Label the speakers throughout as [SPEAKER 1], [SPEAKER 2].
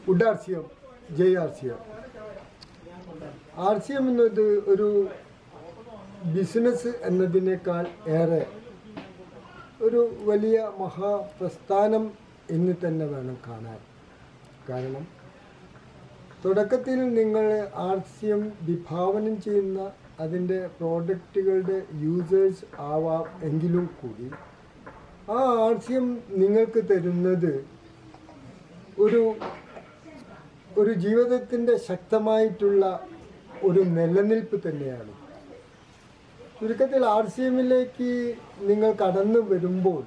[SPEAKER 1] good R C M ജയ് R C M R C M എന്നത് ഒരു business എന്നതിനേക്കാൾ ഏറെ ഒരു വലിയ മഹാപ്രസ്ഥാനം എന്ന് തന്നെ വേണം കാണാൻ കാരണം തുടക്കത്തിൽ നിങ്ങൾ ആർ സി എം വിഭാവനം ചെയ്യുന്ന അതിൻ്റെ പ്രോഡക്റ്റുകളുടെ യൂസേഴ്സ് ആവാം എങ്കിലും കൂടി ആ ആർ സി എം നിങ്ങൾക്ക് തരുന്നത് ഒരു ഒരു ജീവിതത്തിൻ്റെ ശക്തമായിട്ടുള്ള ഒരു നിലനിൽപ്പ് തന്നെയാണ് ചുരുക്കത്തിൽ ആർ സി എമ്മിലേക്ക് നിങ്ങൾ കടന്നു വരുമ്പോൾ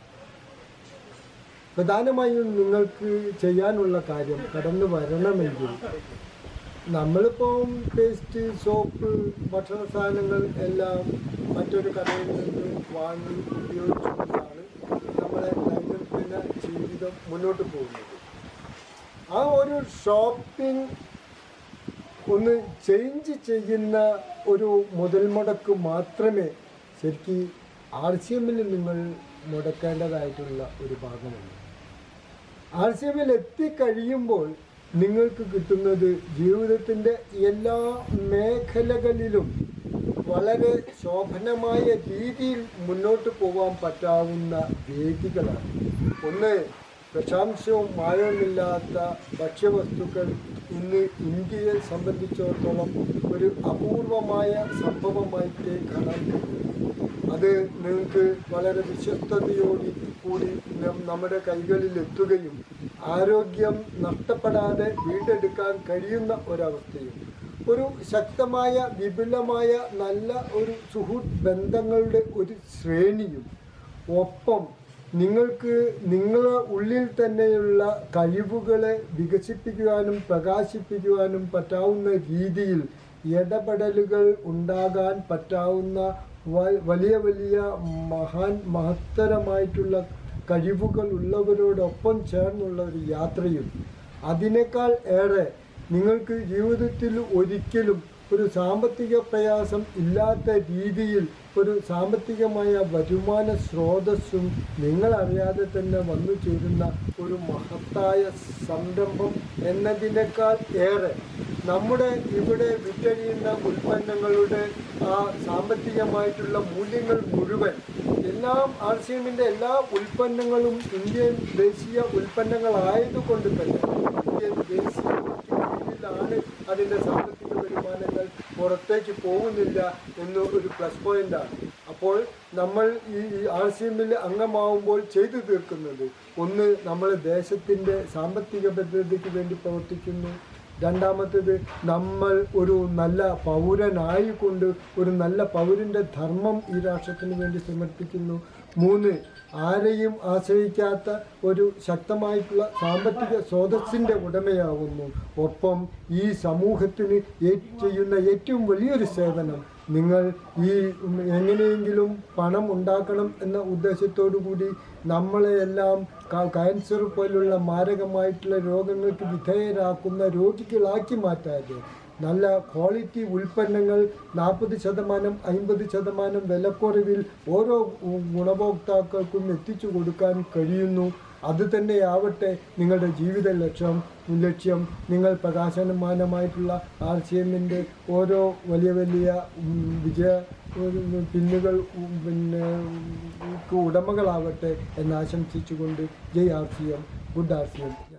[SPEAKER 1] പ്രധാനമായും നിങ്ങൾക്ക് ചെയ്യാനുള്ള കാര്യം കടന്നു വരണമെങ്കിൽ നമ്മളിപ്പം പേസ്റ്റ് സോപ്പ് ഭക്ഷണ സാധനങ്ങൾ എല്ലാം മറ്റൊരു കടയിൽ നിന്ന് വാങ്ങി ഉപയോഗിച്ചുകൊണ്ടാണ് നമ്മളെ ദൈനംദിന ജീവിതം മുന്നോട്ട് പോകുന്നത് ആ ഒരു ഷോപ്പിംഗ് ഒന്ന് ചേഞ്ച് ചെയ്യുന്ന ഒരു മുതൽ മുടക്ക് മാത്രമേ ശരിക്കും ആർ സി എമ്മിൽ നിങ്ങൾ മുടക്കേണ്ടതായിട്ടുള്ള ഒരു ഭാഗമുണ്ട് ആർ സി എമ്മിൽ എത്തിക്കഴിയുമ്പോൾ നിങ്ങൾക്ക് കിട്ടുന്നത് ജീവിതത്തിൻ്റെ എല്ലാ മേഖലകളിലും വളരെ ശോഭനമായ രീതിയിൽ മുന്നോട്ട് പോകാൻ പറ്റാവുന്ന വേദികളാണ് ഒന്ന് വിഷാംശവും മായവുമില്ലാത്ത ഭക്ഷ്യവസ്തുക്കൾ ഇന്ന് ഇന്ത്യയെ സംബന്ധിച്ചിടത്തോളം ഒരു അപൂർവമായ സംഭവമായിട്ട് കാണാൻ കഴിയും അത് നിങ്ങൾക്ക് വളരെ വിശ്വസ്തയോടി കൂടി നം- നമ്മുടെ കൈകളിൽ എത്തുകയും ആരോഗ്യം നഷ്ടപ്പെടാതെ വീണ്ടെടുക്കാൻ കഴിയുന്ന ഒരവസ്ഥയും ഒരു ശക്തമായ വിപുലമായ നല്ല ഒരു സുഹൃത്ത് ബന്ധങ്ങളുടെ ഒരു ശ്രേണിയും ഒപ്പം നിങ്ങൾക്ക് നിങ്ങളുടെ ഉള്ളിൽ തന്നെയുള്ള കഴിവുകളെ വികസിപ്പിക്കുവാനും പ്രകാശിപ്പിക്കുവാനും പറ്റാവുന്ന രീതിയിൽ ഇടപെടലുകൾ ഉണ്ടാകാൻ പറ്റാവുന്ന വ- വലിയ വലിയ മഹാൻ മഹത്തരമായിട്ടുള്ള കഴിവുകൾ ഉള്ളവരോടൊപ്പം ചേർന്നുള്ള ഒരു യാത്രയും അതിനേക്കാൾ ഏറെ നിങ്ങൾക്ക് ജീവിതത്തിൽ ഒരിക്കലും ഒരു സാമ്പത്തിക പ്രയാസം ഇല്ലാത്ത രീതിയിൽ ഒരു സാമ്പത്തികമായ വരുമാന സ്രോതസ്സും നിങ്ങളറിയാതെ തന്നെ വന്നു ചേരുന്ന ഒരു മഹത്തായ സംരംഭം എന്നതിനേക്കാൾ ഏറെ നമ്മുടെ ഇവിടെ വിറ്റഴിയുന്ന ഉൽപ്പന്നങ്ങളുടെ ആ സാമ്പത്തികമായിട്ടുള്ള മൂല്യങ്ങൾ മുഴുവൻ എല്ലാം ആർ സി എമ്മിൻ്റെ എല്ലാ ഉൽപ്പന്നങ്ങളും ഇന്ത്യൻ ദേശീയ ഉൽപ്പന്നങ്ങളായതുകൊണ്ട് തന്നെ ഇന്ത്യൻ ദേശീയ കീഴിലാണ് അതിൻ്റെ സാമ്പത്തിക വരുമാനങ്ങൾ പുറത്തേക്ക് പോകുന്നില്ല എന്ന് ഒരു പ്ലസ് പോയിന്റാണ് അപ്പോൾ നമ്മൾ ഈ ആർ സി എമ്മിൽ അംഗമാവുമ്പോൾ ചെയ്തു തീർക്കുന്നത് ഒന്ന് നമ്മൾ ദേശത്തിൻ്റെ സാമ്പത്തിക ഭദ്രതയ്ക്ക് വേണ്ടി പ്രവർത്തിക്കുന്നു രണ്ടാമത്തേത് നമ്മൾ ഒരു നല്ല പൗരനായിക്കൊണ്ട് ഒരു നല്ല പൗരൻ്റെ ധർമ്മം ഈ രാഷ്ട്രത്തിന് വേണ്ടി സമർപ്പിക്കുന്നു മൂന്ന് ആരെയും ആശ്രയിക്കാത്ത ഒരു ശക്തമായിട്ടുള്ള സാമ്പത്തിക സ്രോതസ്സിൻ്റെ ഉടമയാകുന്നു ഒപ്പം ഈ സമൂഹത്തിന് ഏ- ചെയ്യുന്ന ഏറ്റവും വലിയൊരു സേവനം നിങ്ങൾ ഈ ഉം, എങ്ങനെയെങ്കിലും പണം ഉണ്ടാക്കണം എന്ന ഉദ്ദേശത്തോടു കൂടി നമ്മളെയെല്ലാം ക- ക്യാൻസർ പോലുള്ള മാരകമായിട്ടുള്ള രോഗങ്ങൾക്ക് വിധേയരാക്കുന്ന രോഗികളാക്കി മാറ്റാതെ നല്ല ക്വാളിറ്റി ഉൽപ്പന്നങ്ങൾ നാൽപ്പത് ശതമാനം അൻപത് ശതമാനം വിലക്കുറവിൽ ഓരോ ഗു- ഗുണഭോക്താക്കൾക്കും എത്തിച്ചു കൊടുക്കാൻ കഴിയുന്നു അത് തന്നെയാവട്ടെ നിങ്ങളുടെ ജീവിത ലക്ഷ്യം ലക്ഷ്യം നിങ്ങൾ പ്രകാശനമാനമായിട്ടുള്ള ആർ സി എമ്മിൻ്റെ ഓരോ വലിയ വലിയ ഉം, വിജയ ഉം, പിന്നുകൾ ഉം, പിന്നെ ഉം, ഉടമകളാവട്ടെ എന്ന് ആശംസിച്ചുകൊണ്ട് ജയ് R C M good R C M